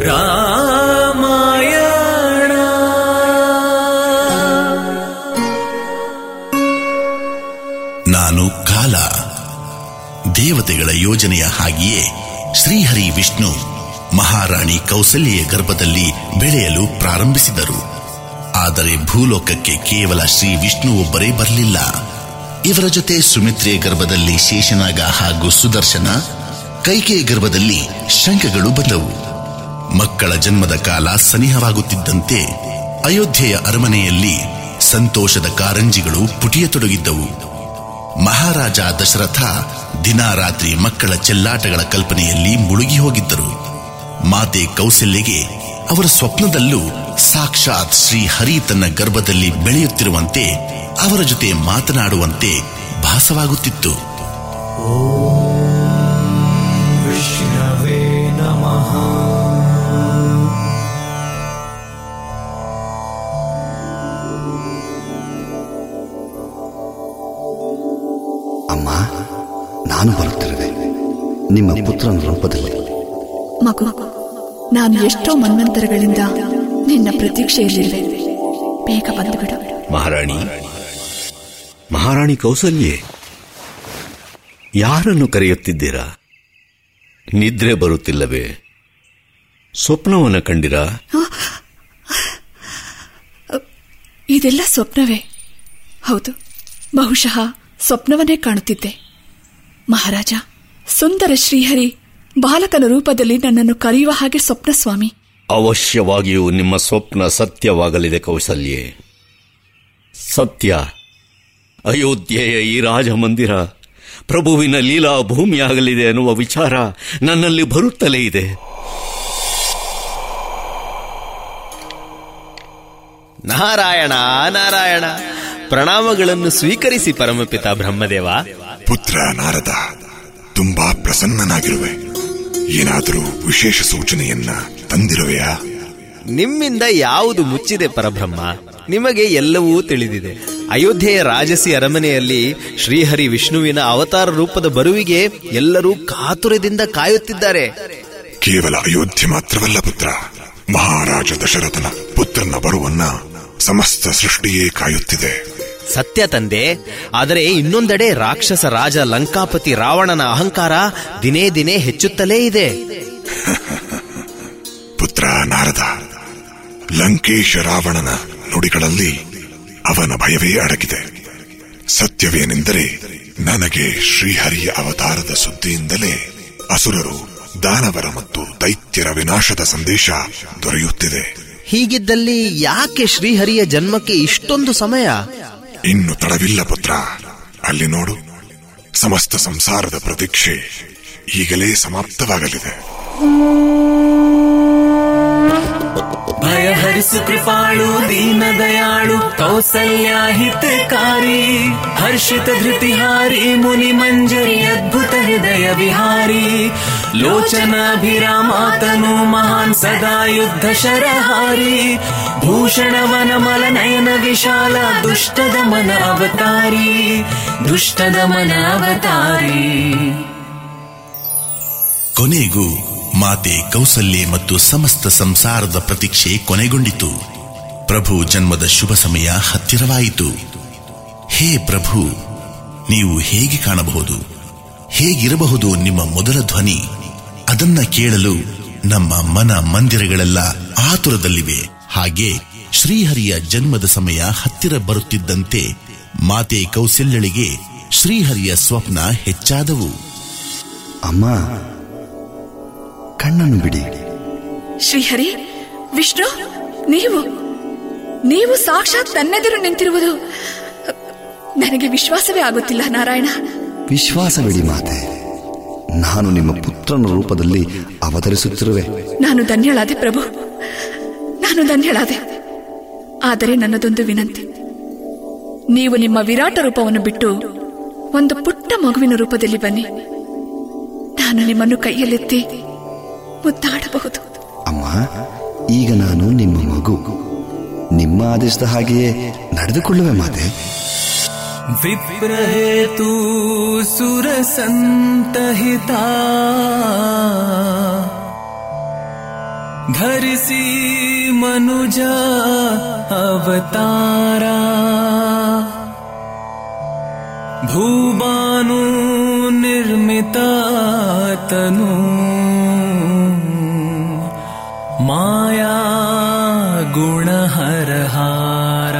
ರಾಮಾಯಣ ನಾನು ಕಾಲ ದೇವತೆಗಳ ಯೋಜನೆಯ ಹಾಗೆಯೇ ಶ್ರೀಹರಿ ವಿಷ್ಣು ಮಹಾರಾಣಿ ಕೌಸಲ್ಯೆಯ ಗರ್ಭದಲ್ಲಿ ಬೆಳೆಯಲು ಪ್ರಾರಂಭಿಸಿದರು ಆದರೆ ಭೂಲೋಕಕ್ಕೆ ಕೇವಲ ಶ್ರೀ ವಿಷ್ಣು ಒಬ್ಬರೇ ಬರಲಿಲ್ಲ ಇವರ ಜೊತೆ ಸುಮಿತ್ರೆಯ ಗರ್ಭದಲ್ಲಿ ಶೇಷನಾಗ ಹಾಗೂ ಸುದರ್ಶನ ಕೈಕೆಯ ಗರ್ಭದಲ್ಲಿ ಶಂಖಗಳು ಬಂದವು ಮಕ್ಕಳ ಜನ್ಮದ ಕಾಲ ಸನಿಹವಾಗುತ್ತಿದ್ದಂತೆ ಅಯೋಧ್ಯೆಯ ಅರಮನೆಯಲ್ಲಿ ಸಂತೋಷದ ಕಾರಂಜಿಗಳು ಪುಟಿಯತೊಡಗಿದ್ದವು ಮಹಾರಾಜ ದಶರಥ ದಿನಾರಾತ್ರಿ ಮಕ್ಕಳ ಚೆಲ್ಲಾಟಗಳ ಕಲ್ಪನೆಯಲ್ಲಿ ಮುಳುಗಿ ಹೋಗಿದ್ದರು ಮಾತೆ ಕೌಸಲ್ಯಗೆ ಅವರ ಸ್ವಪ್ನದಲ್ಲೂ ಸಾಕ್ಷಾತ್ ಶ್ರೀ ಹರಿ ತನ್ನ ಗರ್ಭದಲ್ಲಿ ಬೆಳೆಯುತ್ತಿರುವಂತೆ ಅವರ ಜೊತೆ ಮಾತನಾಡುವಂತೆ ಭಾಸವಾಗುತ್ತಿತ್ತು ವಿಷ್ಣವೇ ನಮಃ ಅಮ್ಮ ನಾನು ಬರುತ್ತಿರುವೆ ನಿಮ್ಮ ಪುತ್ರನ ರೂಪದಲ್ಲಿ ಮಗು ನಾನು ಎಷ್ಟೋ ಮನ್ವಂತರಗಳಿಂದ ನಿನ್ನ ಪ್ರತೀಕ್ಷೆಯಲ್ಲಿರುವೆ ಬೇಗ ಬಂದುಬಿಡು ಮಹಾರಾಣಿ ಮಹಾರಾಣಿ ಕೌಸಲ್ಯೆ ಯಾರನ್ನು ಕರೆಯುತ್ತಿದ್ದೀರಾ ನಿದ್ರೆ ಬರುತ್ತಿಲ್ಲವೇ ಸ್ವಪ್ನವನ್ನ ಕಂಡಿರಾ ಇದೆಲ್ಲ ಸ್ವಪ್ನವೇ ಹೌದು ಬಹುಶಃ ಸ್ವಪ್ನವನ್ನೇ ಕಾಣುತ್ತಿದ್ದೆ ಮಹಾರಾಜ ಸುಂದರ ಶ್ರೀಹರಿ ಬಾಲಕನ ರೂಪದಲ್ಲಿ ನನ್ನನ್ನು ಕರೆಯುವ ಹಾಗೆ ಸ್ವಪ್ನ ಸ್ವಾಮಿ ಅವಶ್ಯವಾಗಿಯೂ ನಿಮ್ಮ ಸ್ವಪ್ನ ಸತ್ಯವಾಗಲಿದೆ ಕೌಸಲ್ಯೆ ಸತ್ಯ ಅಯೋಧ್ಯೆಯ ಈ ರಾಜಮಂದಿರ ಪ್ರಭುವಿನ ಲೀಲಾ ಭೂಮಿಯಾಗಲಿದೆ ಅನ್ನುವ ವಿಚಾರ ನನ್ನಲ್ಲಿ ಬರುತ್ತಲೇ ಇದೆ ನಾರಾಯಣ ನಾರಾಯಣ ಪ್ರಣಾಮಗಳನ್ನು ಸ್ವೀಕರಿಸಿ ಪರಮಪಿತ ಬ್ರಹ್ಮದೇವ ಪುತ್ರ ನಾರದ ತುಂಬಾ ಪ್ರಸನ್ನನಾಗಿರುವೆ ಏನಾದರೂ ವಿಶೇಷ ಸೂಚನೆಯನ್ನ ತಂದಿರುವೆಯಾ ನಿಮ್ಮಿಂದ ಯಾವುದು ಮುಚ್ಚಿದೆ ಪರಬ್ರಹ್ಮ ನಿಮಗೆ ಎಲ್ಲವೂ ತಿಳಿದಿದೆ ಅಯೋಧ್ಯೆಯ ರಾಜಸಿ ಅರಮನೆಯಲ್ಲಿ ಶ್ರೀಹರಿ ವಿಷ್ಣುವಿನ ಅವತಾರ ರೂಪದ ಬರುವಿಗೆ ಎಲ್ಲರೂ ಕಾತುರದಿಂದ ಕಾಯುತ್ತಿದ್ದಾರೆ ಕೇವಲ ಅಯೋಧ್ಯೆ ಮಾತ್ರವಲ್ಲ ಪುತ್ರ ಮಹಾರಾಜ ದಶರಥನ ಪುತ್ರನ ಬರುವನ್ನ ಸಮಸ್ತ ಸೃಷ್ಟಿಯೇ ಕಾಯುತ್ತಿದೆ ಸತ್ಯ ತಂದೆ ಆದರೆ ಇನ್ನೊಂದೆಡೆ ರಾಕ್ಷಸ ರಾಜ ಲಂಕಾಪತಿ ರಾವಣನ ಅಹಂಕಾರ ದಿನೇ ದಿನೇ ಹೆಚ್ಚುತ್ತಲೇ ಇದೆ ಪುತ್ರ ನಾರದ ಲಂಕೇಶ ರಾವಣನ ನುಡಿಗಳಲ್ಲಿ ಅವನ ಭಯವೇ ಅಡಗಿದೆ ಸತ್ಯವೇನೆಂದರೆ ನನಗೆ ಶ್ರೀಹರಿಯ ಅವತಾರದ ಸುದ್ದಿಯಿಂದಲೇ ಅಸುರರು ದಾನವರ ಮತ್ತು ದೈತ್ಯರ ವಿನಾಶದ ಸಂದೇಶ ದೊರೆಯುತ್ತಿದೆ ಹೀಗಿದ್ದಲ್ಲಿ ಯಾಕೆ ಶ್ರೀಹರಿಯ ಜನ್ಮಕ್ಕೆ ಇಷ್ಟೊಂದು ಸಮಯ ಇನ್ನು ತಡವಿಲ್ಲ ಪುತ್ರ ಅಲ್ಲಿ ನೋಡು ಸಮಸ್ತ ಸಂಸಾರದ ಪ್ರತೀಕ್ಷೆ ಈಗಲೇ ಸಮಾಪ್ತವಾಗಲಿದೆ ಭಯ ಹರಿಸು ಕೃಪಾಳು ದೀನ ದಯಾಳು ಕೌಸಲ್ಯ ಹಿತಕಾರಿ ಹರ್ಷಿತ ಧೃತಿಹಾರಿ ಮುನಿ ಮಂಜರಿ ಅದ್ಭುತ ಹೃದಯ ವಿಹಾರಿ ಲೋಚನಾಭಿರಾಮಾತನು ಮಹಾನ್ ಸದಾ ಯುದ್ಧ ಶರಹಾರಿ ಭೂಷಣ ವನ ಮಲ ನಯನ ವಿಶಾಲ ದುಷ್ಟದ ಮನ ಅವತಾರಿ ದುಷ್ಟದ ಮನ ಅವತಾರಿ ಕೊನೆಗೂ ಮಾತೆ ಕೌಸಲ್ಯೆ ಮತ್ತು ಸಮಸ್ತ ಸಂಸಾರದ ಪ್ರತೀಕ್ಷೆ ಕೊನೆಗೊಂಡಿತು ಪ್ರಭು ಜನ್ಮದ ಶುಭ ಸಮಯ ಹತ್ತಿರವಾಯಿತು ಹೇ ಪ್ರಭು ನೀವು ಹೇಗೆ ಕಾಣಬಹುದು ಹೇಗಿರಬಹುದು ನಿಮ್ಮ ಮೊದಲ ಧ್ವನಿ ಅದನ್ನ ಕೇಳಲು ನಮ್ಮ ಮನ ಮಂದಿರಗಳೆಲ್ಲ ಆತುರದಲ್ಲಿವೆ ಹಾಗೆ ಶ್ರೀಹರಿಯ ಜನ್ಮದ ಸಮಯ ಹತ್ತಿರ ಬರುತ್ತಿದ್ದಂತೆ ಮಾತೆ ಕೌಸಲ್ಯಳಿಗೆ ಶ್ರೀಹರಿಯ ಸ್ವಪ್ನ ಹೆಚ್ಚಾದವು ಅಮ್ಮ ಕಣ್ಣನ್ನು ಬಿಡಿ ಶ್ರೀಹರಿ ವಿಷ್ಣು ನೀವು ನೀವು ಸಾಕ್ಷಾತ್ ನನ್ನೆದುರು ನಿಂತಿರುವುದು ನನಗೆ ವಿಶ್ವಾಸವೇ ಆಗುತ್ತಿಲ್ಲ ನಾರಾಯಣ ವಿಶ್ವಾಸವಿಡಿ ಮಾತೆ ನಾನು ನಿಮ್ಮ ಪುತ್ರನ ರೂಪದಲ್ಲಿ ಅವತರಿಸುತ್ತಿರುವೆ ನಾನು ಧನ್ಯಳಾದೆ ಪ್ರಭು ನಾನು ಧನ್ಯಳಾದೆ ಆದರೆ ನನ್ನದೊಂದು ವಿನಂತಿ ನೀವು ನಿಮ್ಮ ವಿರಾಟ ರೂಪವನ್ನು ಬಿಟ್ಟು ಒಂದು ಪುಟ್ಟ ಮಗುವಿನ ರೂಪದಲ್ಲಿ ಬನ್ನಿ ನಾನು ನಿಮ್ಮನ್ನು ಕೈಯಲ್ಲೆತ್ತಿ ಮುದ್ದಾಡಬಹುದು ಅಮ್ಮ ಈಗ ನಾನು ನಿಮ್ಮ ಮಗು ನಿಮ್ಮ ಆದೇಶದ ಹಾಗೆಯೇ ನಡೆದುಕೊಳ್ಳುವೆ ಮಾತೆ विप्रहेतु सुरसन्तहिता ಧರಿಸಿ ಮನುಜ ಅವತಾರ ಭೂಬಾನು ನಿರ್ಮಿತ ತನು ಮಾಯಾ ಗುಣಹರಹಾರ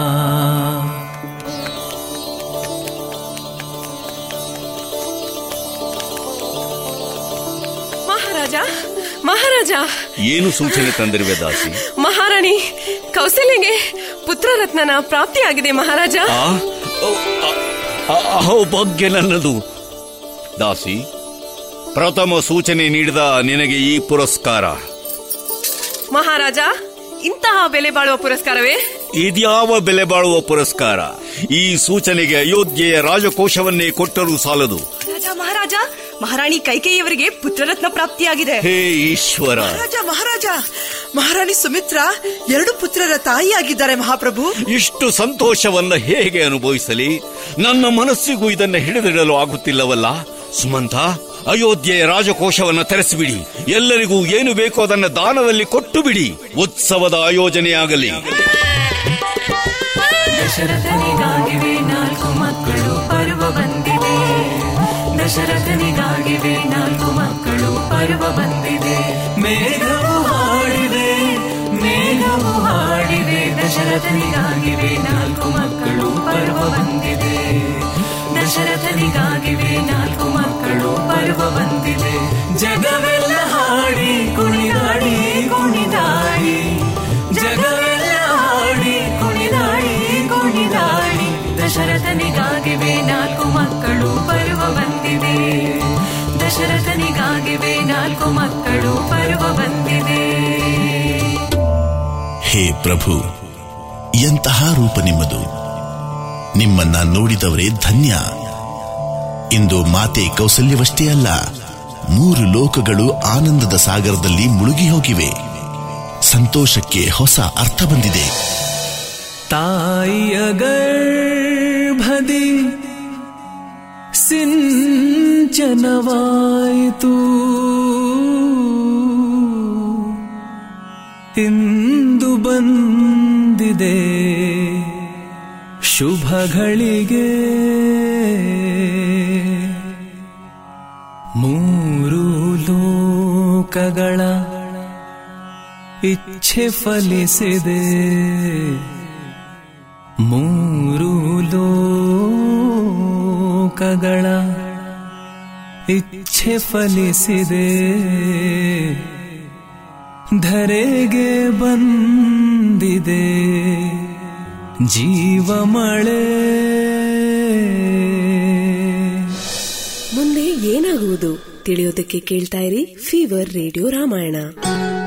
ಮಹಾರಾಜ ಮಹಾರಾಜ ಏನು ಸೂಚನೆ ತಂದಿರುವೆ ದಾಸಿ ಮಹಾರಾಣಿ ಕೌಸಲ್ಯಗೆ ಪುತ್ರರತ್ನನ ಪ್ರಾಪ್ತಿಯಾಗಿದೆ ಮಹಾರಾಜ ಆ ಓ, ಆ, ಆ, ಅಹೋ ಭಾಗ್ಯ ನನ್ನದು ದಾಸಿ ಪ್ರಥಮ ಸೂಚನೆ ನೀಡಿದ ನಿನಗೆ ಈ ಪುರಸ್ಕಾರ ಮಹಾರಾಜ ಇಂತಹ ಬೆಲೆ ಬಾಳುವ ಪುರಸ್ಕಾರವೇ ಇದ್ಯಾವ ಬೆಲೆ ಬಾಳುವ ಪುರಸ್ಕಾರ ಈ ಸೂಚನೆಗೆ ಅಯೋಧ್ಯೆಯ ರಾಜಕೋಶವನ್ನೇ ಕೊಟ್ಟರೂ ಸಾಲದು ರಾಜ ಮಹಾರಾಜ ಮಹಾರಾಣಿ ಕೈಕೇಯಿಯವರಿಗೆ ಪುತ್ರರತ್ನ ಪ್ರಾಪ್ತಿಯಾಗಿದೆ ಹೇ ಈಶ್ವರ ಮಹಾರಾಜ ಮಹಾರಾಜ ಮಹಾರಾಣಿ ಸುಮಿತ್ರ ಎರಡು ಪುತ್ರರ ತಾಯಿಯಾಗಿದ್ದಾರೆ ಮಹಾಪ್ರಭು ಇಷ್ಟು ಸಂತೋಷವನ್ನ ಹೇಗೆ ಅನುಭವಿಸಲಿ ನನ್ನ ಮನಸ್ಸಿಗೂ ಇದನ್ನ ಹಿಡಿದಿಡಲು ಆಗುತ್ತಿಲ್ಲವಲ್ಲ ಸುಮಂತ ಅಯೋಧ್ಯೆಯ ರಾಜಕೋಶವನ್ನ ತೆರೆಸಿಬಿಡಿ ಎಲ್ಲರಿಗೂ ಏನು ಬೇಕೋ ಅದನ್ನ ದಾನದಲ್ಲಿ ಕೊಟ್ಟು ಬಿಡಿ ಉತ್ಸವದ ಆಯೋಜನೆಯಾಗಲಿ ದಶರಥನಿಗಾಗಿವೆ ನಾಲ್ಕು ಮಕ್ಕಳು ಪರ್ವ ಬಂದಿದೆ ದಶರಥನಿಗಾಗಿವೆ ನಾಲ್ಕು ಮಕ್ಕಳು ಪರ್ವ ಬಂದಿದೆ ಮೇಘವು ಹಾಡಿವೆ ಮೇಘವು ಹಾಡಿವೆ ದಶರಥನಿಗಾಗಿವೆ ನಾಲ್ಕು ಮಕ್ಕಳು ಪರ್ವ ಬಂದಿದೆ ದಶರಥನಿಗಾಗಿವೆ ನಾಲ್ಕು ಮಕ್ಕಳು ಪರ್ವ ಬಂದಿದೆ ಜಗವೆಲ್ಲ ಹಾಡಿ ಕುಣಿದಾಡಿ ಕುಣಿದಾಡಿ ಜಗವೆಲ್ಲ ಹಾಡಿ ಕುಣಿದಾಡಿ ಕುಣಿದಾಡಿ ದಶರಥನಿಗಾಗಿವೆ ನಾಲ್ಕು ಮಕ್ಕಳು ಪರ್ವ ಬಂದಿದೆ ದಶರಥನಿಗಾಗಿವೆ ನಾಲ್ಕು ಮಕ್ಕಳು ಪರ್ವ ಬಂದಿದೆ ಹೇ ಪ್ರಭು ಎಂತಹ ರೂಪ ನಿಮ್ಮದು ನಿಮ್ಮನ್ನ ನೋಡಿದವರೇ ಧನ್ಯ ಇಂದು ಮಾತೆ ಕೌಸಲ್ಯವಷ್ಟೇ ಅಲ್ಲ ಮೂರು ಲೋಕಗಳು ಆನಂದದ ಸಾಗರದಲ್ಲಿ ಮುಳುಗಿ ಹೋಗಿವೆ ಸಂತೋಷಕ್ಕೆ ಹೊಸ ಅರ್ಥ ಬಂದಿದೆ ತಾಯಿಯ ಗರ್ಭದಿ ಸಿಂಚನವಾಯಿತು ಇಂದು ಬಂದಿದೆ ಶುಭಗಳಿಗೆ ಮೂರು ಲೋಕಗಳ ಇಚ್ಛೆ ಫಲಿಸಿದೆ ಮೂರು ಲೋಕಗಳ ಇಚ್ಛೆ ಫಲಿಸಿದೆ ಧರೆಗೆ ಬಂದಿದೆ ಜೀವಮಳೆ ಮುಂದೆ ಏನಾಗುವುದು ತಿಳಿಯೋದಕ್ಕೆ ಕೇಳ್ತಾ ಇರಿ ಫೀವರ್ ರೇಡಿಯೋ ರಾಮಾಯಣ